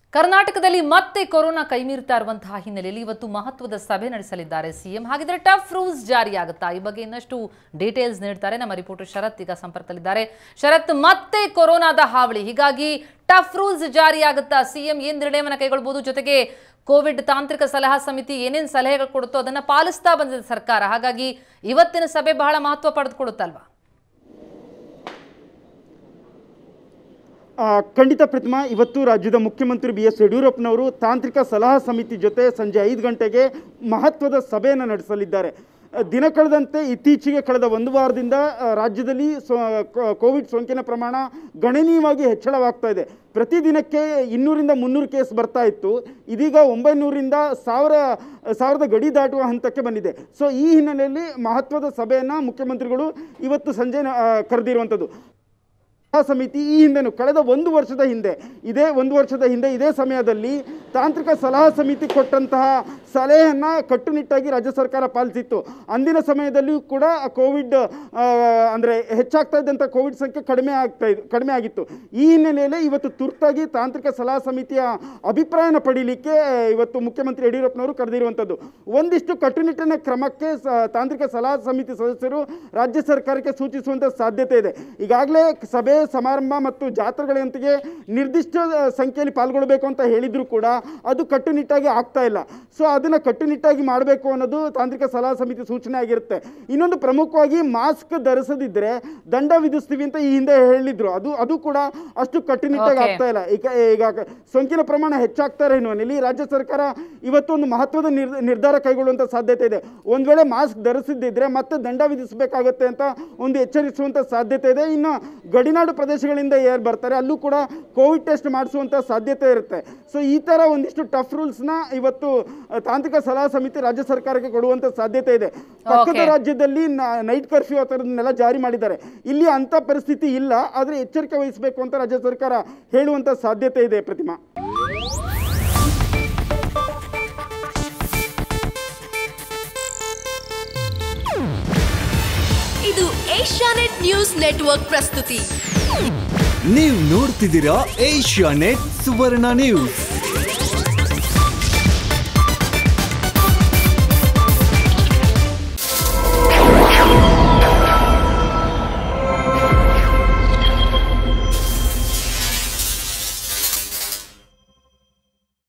ಕರ್ನಾಟಕದಲ್ಲಿ ಮತ್ತೆ ಕೊರೋನಾ ಕೈಮೀರ್ತಾ ಇರುವಂತಹ ಹಿನ್ನೆಲೆಯಲ್ಲಿ ಇವತ್ತು ಮಹತ್ವದ ಸಭೆ ನಡೆಸಲಿದ್ದಾರೆ ಸಿಎಂ ಹಾಗಿದ್ರೆ ಟಫ್ ರೂಲ್ಸ್ ಜಾರಿಯಾಗುತ್ತಾ ಈ ಬಗ್ಗೆ ಇನ್ನಷ್ಟು ಡೀಟೇಲ್ಸ್ ನೀಡ್ತಾರೆ ನಮ್ಮ ರಿಪೋರ್ಟರ್ ಶರತ್ ಈಗ ಸಂಪರ್ಕದಲ್ಲಿದ್ದಾರೆ ಶರತ್ ಮತ್ತೆ ಕೊರೋನಾದ ಹಾವಳಿ ಹೀಗಾಗಿ ಟಫ್ ರೂಲ್ಸ್ ಜಾರಿಯಾಗುತ್ತಾ ಸಿಎಂ ಏನ್ ನಿರ್ಣಯವನ್ನ ಕೈಗೊಳ್ಬಹುದು ಜೊತೆಗೆ ಕೋವಿಡ್ ತಾಂತ್ರಿಕ ಸಲಹಾ ಸಮಿತಿ ಏನೇನ್ ಸಲಹೆಗಳು ಕೊಡುತ್ತೋ ಅದನ್ನ ಪಾಲಿಸ್ತಾ ಬಂದಿದೆ ಸರ್ಕಾರ ಹಾಗಾಗಿ ಇವತ್ತಿನ ಸಭೆ ಬಹಳ ಮಹತ್ವ ಪಡೆದುಕೊಳ್ಳುತ್ತಲ್ವಾ ಆ, ಖಂಡಿತ ಪ್ರತಿಮಾ ಇವತ್ತು ರಾಜ್ಯದ ಮುಖ್ಯಮಂತ್ರಿ ಬಿ ಎಸ್ ಯಡಿಯೂರಪ್ಪನವರು ತಾಂತ್ರಿಕ ಸಲಹಾ ಸಮಿತಿ ಜೊತೆ ಸಂಜೆ ಐದು ಗಂಟೆಗೆ ಮಹತ್ವದ ಸಭೆಯನ್ನು ನಡೆಸಲಿದ್ದಾರೆ ಆ, ದಿನ ಕಳೆದಂತೆ ಇತ್ತೀಚೆಗೆ ಕಳೆದ ಒಂದು ವಾರದಿಂದ ಆ, ರಾಜ್ಯದಲ್ಲಿ ಸೊ ಕೋ- ಕೋವಿಡ್ ಸೋಂಕಿನ ಪ್ರಮಾಣ ಗಣನೀಯವಾಗಿ ಹೆಚ್ಚಳವಾಗ್ತಾ ಇದೆ ಪ್ರತಿದಿನಕ್ಕೆ ಇನ್ನೂರಿಂದ ಮುನ್ನೂರು ಕೇಸ್ ಬರ್ತಾ ಇತ್ತು ಇದೀಗ ಒಂಬೈನೂರಿಂದ ಸಾವಿರ ಸಾವಿರದ ಗಡಿ ದಾಟುವ ಹಂತಕ್ಕೆ ಬಂದಿದೆ ಸೊ ಈ ಹಿನ್ನೆಲೆಯಲ್ಲಿ ಮಹತ್ವದ ಸಭೆಯನ್ನು ಮುಖ್ಯಮಂತ್ರಿಗಳು ಇವತ್ತು ಸಂಜೆ ಆ, ಕರೆದಿರುವಂಥದ್ದು ಸಲಹಾ ಸಮಿತಿ ಈ ಹಿಂದೆನೂ ಕಳೆದ ಒಂದು ವರ್ಷದ ಹಿಂದೆ ಇದೇ ಒಂದು ವರ್ಷದ ಹಿಂದೆ ಇದೇ ಸಮಯದಲ್ಲಿ ತಾಂತ್ರಿಕ ಸಲಹಾ ಸಮಿತಿ ಕೊಟ್ಟಂತಹ ಸಲಹೆಯನ್ನು ಕಟ್ಟುನಿಟ್ಟಾಗಿ ರಾಜ್ಯ ಸರ್ಕಾರ ಪಾಲಿಸಿತ್ತು ಅಂದಿನ ಸಮಯದಲ್ಲಿಯೂ ಕೂಡ ಕೋವಿಡ್ ಅಂದರೆ ಹೆಚ್ಚಾಗ್ತಾ ಇದ್ದಂಥ ಕೋವಿಡ್ ಸಂಖ್ಯೆ ಕಡಿಮೆ ಆಗ್ತಾ ಇದ್ ಕಡಿಮೆ ಆಗಿತ್ತು ಈ ಹಿನ್ನೆಲೆಯಲ್ಲಿ ಇವತ್ತು ತುರ್ತಾಗಿ ತಾಂತ್ರಿಕ ಸಲಹಾ ಸಮಿತಿಯ ಅಭಿಪ್ರಾಯನ ಪಡೀಲಿಕ್ಕೆ ಇವತ್ತು ಮುಖ್ಯಮಂತ್ರಿ ಯಡಿಯೂರಪ್ಪನವರು ಕರೆದಿರುವಂಥದ್ದು ಒಂದಿಷ್ಟು ಕಟ್ಟುನಿಟ್ಟಿನ ಕ್ರಮಕ್ಕೆ ಸ- ತಾಂತ್ರಿಕ ಸಲಹಾ ಸಮಿತಿ ಸದಸ್ಯರು ರಾಜ್ಯ ಸರ್ಕಾರಕ್ಕೆ ಸೂಚಿಸುವಂಥ ಸಾಧ್ಯತೆ ಇದೆ ಈಗಾಗಲೇ ಸಭೆ ಸಮಾರಂಭ ಮತ್ತು ಜಾತ್ರೆಗಳಂತೆಗೆ ನಿರ್ದಿಷ್ಟ ಆ, ಸಂಖ್ಯೆಯಲ್ಲಿ ಪಾಲ್ಗೊಳ್ಬೇಕು ಅಂತ ಹೇಳಿದ್ರು ಕೂಡ ಅದು ಕಟ್ಟುನಿಟ್ಟಾಗಿ ಆಗ್ತಾ ಇಲ್ಲ ಸೊ ಅದನ್ನು ಕಟ್ಟುನಿಟ್ಟಾಗಿ ಮಾಡಬೇಕು ಅನ್ನೋದು ತಾಂತ್ರಿಕ ಸಲಹಾ ಸಮಿತಿ ಸೂಚನೆ ಆಗಿರುತ್ತೆ ಇನ್ನೊಂದು ಪ್ರಮುಖವಾಗಿ ಮಾಸ್ಕ್ ಧರಿಸದಿದ್ದರೆ ದಂಡ ವಿಧಿಸ್ತೀವಿ ಅಂತ ಈ ಹಿಂದೆ ಹೇಳಿದ್ರು ಅದು ಅದು ಕೂಡ ಅಷ್ಟು ಕಟ್ಟುನಿಟ್ಟಾಗಿ Okay. ಆಗ್ತಾ ಇಲ್ಲ ಈಗ ಈಗ ಸೋಂಕಿನ ಪ್ರಮಾಣ ಹೆಚ್ಚಾಗ್ತಾ ಇರೋ ಹಿನ್ನೆಲೆಯಲ್ಲಿ ರಾಜ್ಯ ಸರ್ಕಾರ ಇವತ್ತೊಂದು ಮಹತ್ವದ ನಿರ್ ನಿರ್ಧಾರ ಕೈಗೊಳ್ಳುವಂಥ ಸಾಧ್ಯತೆ ಇದೆ ಒಂದು ವೇಳೆ ಮಾಸ್ಕ್ ಧರಿಸದಿದ್ದರೆ ಮತ್ತೆ ದಂಡ ವಿಧಿಸಬೇಕಾಗುತ್ತೆ ಅಂತ ಒಂದು ಎಚ್ಚರಿಸುವಂಥ ಸಾಧ್ಯತೆ ಇದೆ ಇನ್ನು ಗಡಿನಾಡು ಪ್ರದೇಶಗಳಿಂದ ಯಾರು ಬರ್ತಾರೆ ಅಲ್ಲೂ ಕೂಡ ಕೋವಿಡ್ ಟೆಸ್ಟ್ ಮಾಡಿಸುವಂಥ ಸಾಧ್ಯತೆ ಇರುತ್ತೆ ಸೊ ಈ ಥರ ಒಂದಿಷ್ಟು ಟಫ್ ರೂಲ್ಸ್ನ ಇವತ್ತು ಆ, ತಾಂತ್ರಿಕ ಸಲಹಾ ಸಮಿತಿ ರಾಜ್ಯ ಸರ್ಕಾರಕ್ಕೆ ಕೊಡುವಂಥ ಸಾಧ್ಯತೆ ಇದೆ ಪಕ್ಕದ Okay. ರಾಜ್ಯದಲ್ಲಿ ನೈಟ್ ಕರ್ಫ್ಯೂ ಆ ಥರದನ್ನೆಲ್ಲ ಜಾರಿ ಮಾಡಿದ್ದಾರೆ ಇಲ್ಲಿ ಅಂಥ ಪರಿಸ್ಥಿತಿ ಇಲ್ಲ ಆದರೆ ಎಚ್ಚರಿಕೆ ವಹಿಸಬೇಕು ಅಂತ ರಾಜ್ಯ ಸರ್ಕಾರ ಹೇಳುವಂಥ ಸಾಧ್ಯತೆ ಇದೆ ಪ್ರತಿಮಾ ಇದು ಏಷ್ಯಾನೆಟ್ ನ್ಯೂಸ್ ನೆಟ್ವರ್ಕ್ ಪ್ರಸ್ತುತಿ ನೀವು ನೋಡ್ತಿದ್ದೀರಾ ಏಷ್ಯಾ ನೆಟ್ ಸುವರ್ಣ ನ್ಯೂಸ್